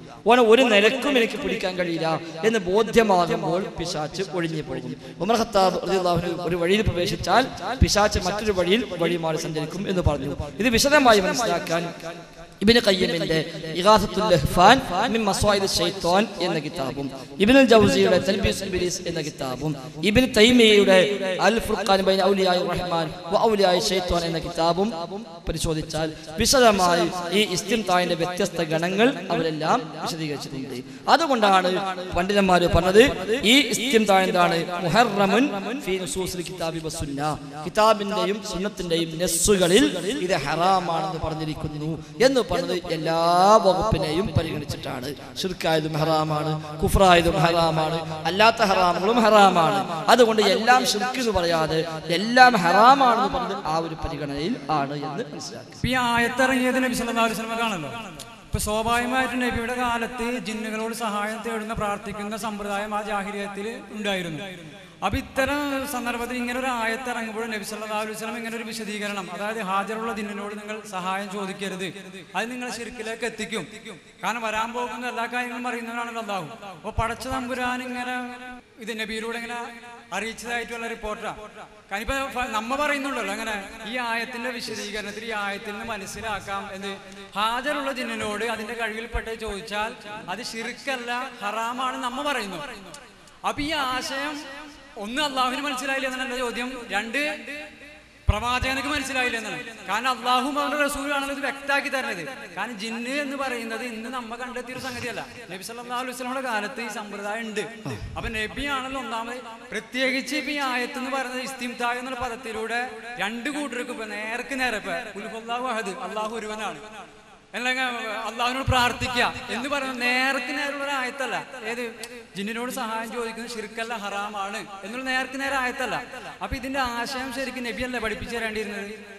ഓനെ ഒരു നിലക്കും എനിക്ക് പിടിക്കാൻ കഴിയില്ല എന്ന് ബോധ്യമാകുമ്പോൾ പിശാച്ച് ഒഴിഞ്ഞു പോകും ഉമർ ഖത്താബ് റളിയല്ലാഹു അൻഹു ഒരു വഴിയിൽ പ്രവേശിച്ചാൽ പിശാച്ച് മറ്റൊരു വഴിയിൽ വഴിമാറി സഞ്ചരിക്കും എന്ന് പറഞ്ഞു ഇത് വിശദമായി മനസ്സിലാക്കാൻ ഇബിന് ഖയ്യിമിന്റെ ഇഗാസത്തുൽ ലഹ്ഫാൻ മിൻ മസ്വായിദ് ശൈത്വാൻ എന്ന കിതാബും ഇബ്നുൽ ജൗസിയുടെ തൽബീസ് ഇബ്ലീസ് എന്ന കിതാബും ഇബ്നു തൈമിയയുടെ അൽ ഫുർഖാൻ ബൈന ഔലിയായി റഹ്മാൻ വ ഔലിയായി ശൈത്വാൻ എന്ന കിതാബും പരിശോധിച്ചാൽ വിശദമായി ഈ ഇസ്തിംതായിന്റെ വ്യത്യസ്ത ഗണങ്ങൾ അവരെല്ലാം വിശദീകരിച്ചിട്ടുണ്ട് അതുകൊണ്ടാണ് പണ്ഡിതന്മാർ പറഞ്ഞത് ഈ ഇസ്തിംതാ എന്താണ് മുഹറമുൻ ഫീ നുസൂസിൽ കിതാബി വസുന്ന കിതാബിന്റെയും സുന്നത്തിന്റെയും നെസ്സുകളിൽ ഇത് ഹറാമാണെന്ന് പറഞ്ഞിരിക്കുന്നു എന്ന് പറഞ്ഞത് എല്ലാ വകുപ്പിനെയും പരിഗണിച്ചിട്ടാണ് ഷിർക്കായതും ഹറാമാണ് കുഫ്രായതും ഹറാമാണ് അല്ലാത്ത ഹറാമുകളും ഹറാമാണ് അതുകൊണ്ട് എല്ലാം ഷിർക്ക് എന്ന് പറയാതെ എല്ലാം ഹറാമാണെന്ന് പറഞ്ഞത് ആ ഒരു പരിഗണനയിൽ ആണ് എന്ന് മനസ്സിലാക്കി ഇപ്പൊ ഈ ആയത്തിറങ്ങിയത് നബി സല്ലല്ലാഹു അലൈഹി വസല്ലമക്കാണല്ലോ ഇപ്പൊ സ്വാഭാവികമായിട്ട് നബിയുടെ കാലത്ത് ജിന്നുകളോട് സഹായം തേടുന്ന പ്രാർത്ഥിക്കുന്ന സമ്പ്രദായം ആ ജാഹിരിയത്തിൽ ഉണ്ടായിരുന്നു അപ്പൊ ഇത്തരം സന്ദർഭത്തിൽ ഇങ്ങനെ ഒരു ആയത്തിറങ്ങുമ്പോൾ നബി സല്ലല്ലാഹു അലൈഹി വസല്ലം ഇങ്ങനെ ഒരു വിശദീകരണം അതായത് ഹാജറുള്ള ജിന്നിനോട് നിങ്ങൾ സഹായം ചോദിക്കരുത് അത് നിങ്ങൾ ശിർക്കിലേക്ക് എത്തിക്കും കാരണം വരാൻ പോകുന്ന എല്ലാ കാര്യങ്ങളും അറിയുന്നവരാണല്ലോ അള്ളാഹു അപ്പൊ പടച്ച തമ്പുരാൻ ഇങ്ങനെ ഇത് നബിയിലൂടെ ഇങ്ങനെ അറിയിച്ചതായിട്ടുള്ള റിപ്പോർട്ടാ കാരണം ഇപ്പൊ ഫ- നമ്മ പറയുന്നുണ്ടല്ലോ അങ്ങനെ ഈ ആയത്തിന്റെ വിശദീകരണത്തിൽ ഈ ആയത്തിൽ നിന്ന് മനസ്സിലാക്കാം എന്ന് ഹാജറുള്ള ജിന്നിനോട് അതിന്റെ കഴിവിൽപ്പെട്ട് ചോദിച്ചാൽ അത് ശിർക്കല്ല ഹറാമാണ് നമ്മ പറയുന്നു അപ്പൊ ഈ ആശയം ഒന്ന് അള്ളാഹുവിന് മനസ്സിലായില്ല എന്നാണ് എന്റെ ചോദ്യം രണ്ട് പ്രവാചകനക്ക് മനസ്സിലായില്ല എന്നാണ് കാരണം അള്ളാഹും അവരുടെ റസൂലാണല്ലോ ഇത് വ്യക്തമാക്കി തരുന്നത് കാരണം ജിന്ന് എന്ന് പറയുന്നത് ഇന്ന് നമ്മ കണ്ടെത്തിയ ഒരു സംഗതിയല്ല നബി സല്ലല്ലാഹു അലൈഹി വസല്ലമയുടെ കാലത്ത് ഈ സമ്പ്രദായം ഉണ്ട് അപ്പൊ നബിയാണല്ലോ ഒന്നാമത് പ്രത്യേകിച്ച് ഇപ്പൊ ഈ ആയത്ത് എന്ന് പറയുന്നത് ഇസ്തിംതാ എന്നുള്ള പദത്തിലൂടെ രണ്ട് കൂട്ടർക്ക് ഇപ്പൊ നേർക്ക് നേരെ ഇപ്പൊ ഉൽഹുല്ലാഹു അഹദ് അള്ളാഹു ഒരുവനാണ് അല്ലെങ്കിൽ അള്ളാഹുവിനോട് പ്രാർത്ഥിക്കുക എന്ന് പറയുന്നത് നേർക്ക് നേരുള്ള ഒരു ആയത്തല്ല ഏത് ജിന്നിനോട് സഹായം ചോദിക്കുന്നത് ശിർക്കല്ല ഹറാമാണ് എന്നുള്ള നേർക്ക് നേരെ ആയത്തല്ല അപ്പൊ ഇതിന്റെ ആശയം ശരിക്കും നബിയല്ലേ പഠിപ്പിച്ചു തരേണ്ടിയിരുന്നത്